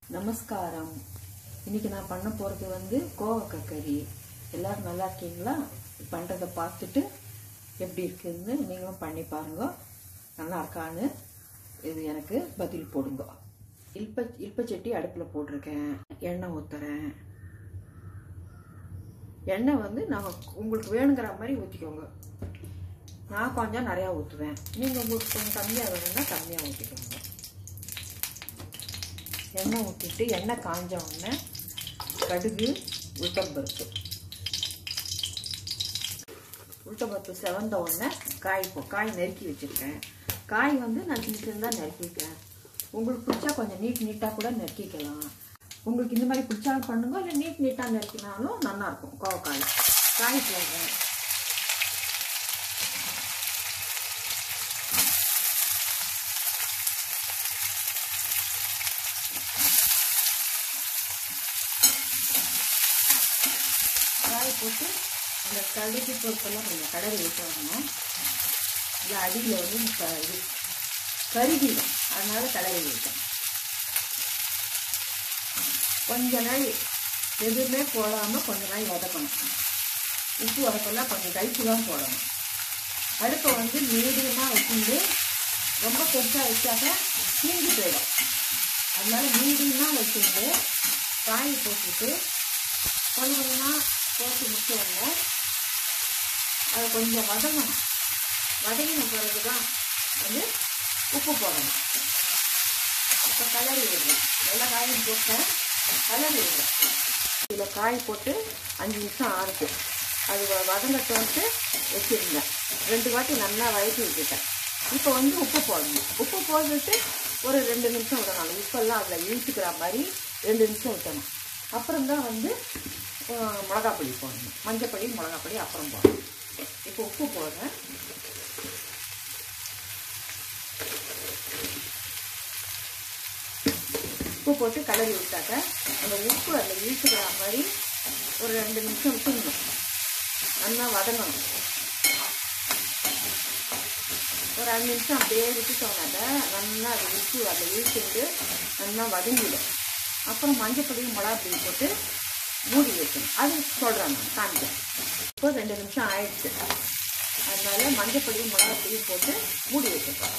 நமஸ்காரம் இன்னைக்கு நான் பண்ண போகிறது வந்து கோவக்காய் கறி எல்லாரும் நல்லா இருக்கீங்களா பண்ணுறதை பார்த்துட்டு எப்படி இருக்குன்னு நீங்களும் பண்ணி பாருங்க நல்லா இருக்கான்னு இது எனக்கு பதில் போடுங்க இல்ப இல்பச்சட்டி அடுப்பில் போட்டிருக்கேன் எண்ணெய் ஊற்றுறேன் எண்ணெய் வந்து நான் உங்களுக்கு வேணுங்கிற மாதிரி ஊற்றிக்கோங்க நான் கொஞ்சம் நிறையா ஊற்றுவேன் நீங்கள் உங்களுக்கு கொஞ்சம் கம்மியாக வேணும்னா கம்மியாக ஊற்றிக்கோங்க எண்ணெய் ஊற்றிட்டு எண்ணெய் காஞ்ச உடனே கடுகு உளுத்தம்பருப்பு உளுத்தம்பருப்பு செவந்த உடனே காய் போ காய் நறுக்கி வச்சுருக்கேன் காய் வந்து நான் சின்ன சின்னதாக நறுக்கிக்கிறேன் உங்களுக்கு பிடிச்சா கொஞ்சம் நீட் நீட்டாக கூட நறுக்கிக்கலாம் உங்களுக்கு இந்த மாதிரி பிடிச்சாலும் பண்ணுங்க இல்லை நீட் நீட்டாக நறுக்கினாலும் நல்லாயிருக்கும் கோவக்காய் காய் போடுறேன் காய் போட்டு அந்த கடுகு பொருட்கள்லாம் கொஞ்சம் கடலை விட்டுறணும் இல்லை அடியில் வந்து க இது கருகிடும் அதனால கடலை விட்டேன் கொஞ்ச நாள் எதுவுமே போடாமல் கொஞ்ச நாள் வதக்கணும் உப்பு வதக்கெல்லாம் கொஞ்சம் கழிச்சு தான் போடணும் அடுப்பை வந்து மீடியமாக வச்சுட்டு ரொம்ப பெருசாக வச்சாக்க தீங்கி போயிடும் அதனால மீடியமாக வச்சுட்டு காய் போட்டுட்டு கொஞ்சம் கொஞ்சமாக போட்டு முடிச்சவங்க அதை கொஞ்சம் வதங்கணும் வதங்கின பிறகு தான் வந்து உப்பு போடணும் இப்போ கலரி விடுறேன் எல்லா காயும் போட்டேன் கலரி விடுறேன் இதில் காய் போட்டு அஞ்சு நிமிஷம் ஆறுது அது வதங்கட்டு வந்து வச்சுருந்தேன் ரெண்டு வாட்டி நல்லா வதக்கி விட்டுட்டேன் இப்போ வந்து உப்பு போடணும் உப்பு போட்டுட்டு ஒரு ரெண்டு நிமிஷம் விடணும் உப்பெல்லாம் அதில் இழுத்துக்கிற மாதிரி ரெண்டு நிமிஷம் விட்டணும் அப்புறம் தான் வந்து மிளகாப்பொடி போடணும் மஞ்சப்பொடி மிளகாப்பொடி அப்புறம் போடணும் இப்போ உப்பு போடுறேன் உப்பு போட்டு கலரி விட்டாக்க அந்த உப்பு அதில் இழுத்துக்கிற மாதிரி ஒரு ரெண்டு நிமிஷம் விட்டுணும் நல்லா வதங்கணும் ஒரு அஞ்சு நிமிஷம் அப்படியே விட்டுட்டோம்னாக்க நல்லா அது உப்பு அதில் இழுத்துட்டு நல்லா வதங்கிடும் அப்புறம் மஞ்சப்பொடியும் மிளகாப்பொடி போட்டு மூடி வைக்கணும் அது சொல்கிறேன் நான் காமிக்கிறேன் இப்போ ரெண்டு நிமிஷம் ஆயிடுச்சு அதனால மஞ்சப்பொடியும் மிளகாப்பொடியும் போட்டு மூடி வைக்கணும்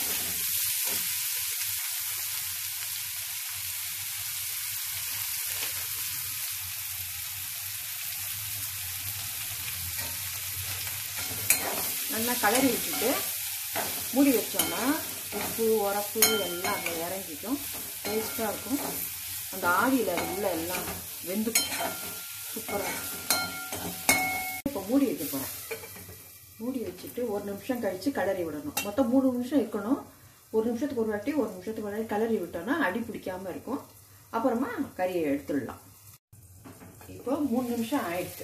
நல்லா கலரி விட்டுட்டு மூடி வச்சோம்னா உப்பு உரப்பு எல்லாம் அதில் இறங்கிக்கும் டேஸ்ட்டாக இருக்கும் அந்த ஆவியில் உள்ள எல்லாம் வெந்துக்கும் சூப்பராக இப்போ மூடி வைக்க போகிறேன் மூடி வச்சுட்டு ஒரு நிமிஷம் கழித்து கிளறி விடணும் மொத்தம் மூணு நிமிஷம் இருக்கணும் ஒரு நிமிஷத்துக்கு ஒரு வாட்டி ஒரு நிமிஷத்துக்கு ஒரு வாட்டி கிளறி விட்டோம்னா அடி பிடிக்காமல் இருக்கும் அப்புறமா கறியை எடுத்துடலாம் இப்போ மூணு நிமிஷம் ஆயிடுச்சு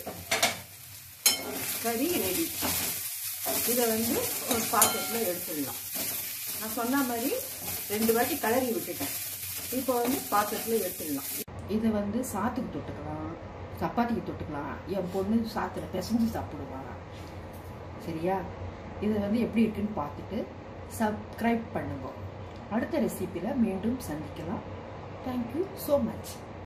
கறி ரெடி இதை வந்து ஒரு பாத்திரத்தில் எடுத்துடலாம் நான் சொன்ன மாதிரி ரெண்டு வாட்டி கிளறி விட்டுட்டேன் இப்போ வந்து பாத்திரத்தில் எடுத்துடலாம் இதை வந்து சாத்துக்கு தொட்டுக்கலாம் சப்பாத்திக்கு தொட்டுக்கலாம் என் பொண்ணு சாத்தில் பிசைஞ்சு சாப்பிடுவாங்க சரியா இது வந்து எப்படி இருக்குன்னு பார்த்துட்டு சப்ஸ்கிரைப் பண்ணுங்க அடுத்த ரெசிப்பியில் மீண்டும் சந்திக்கலாம் தேங்க்யூ ஸோ மச்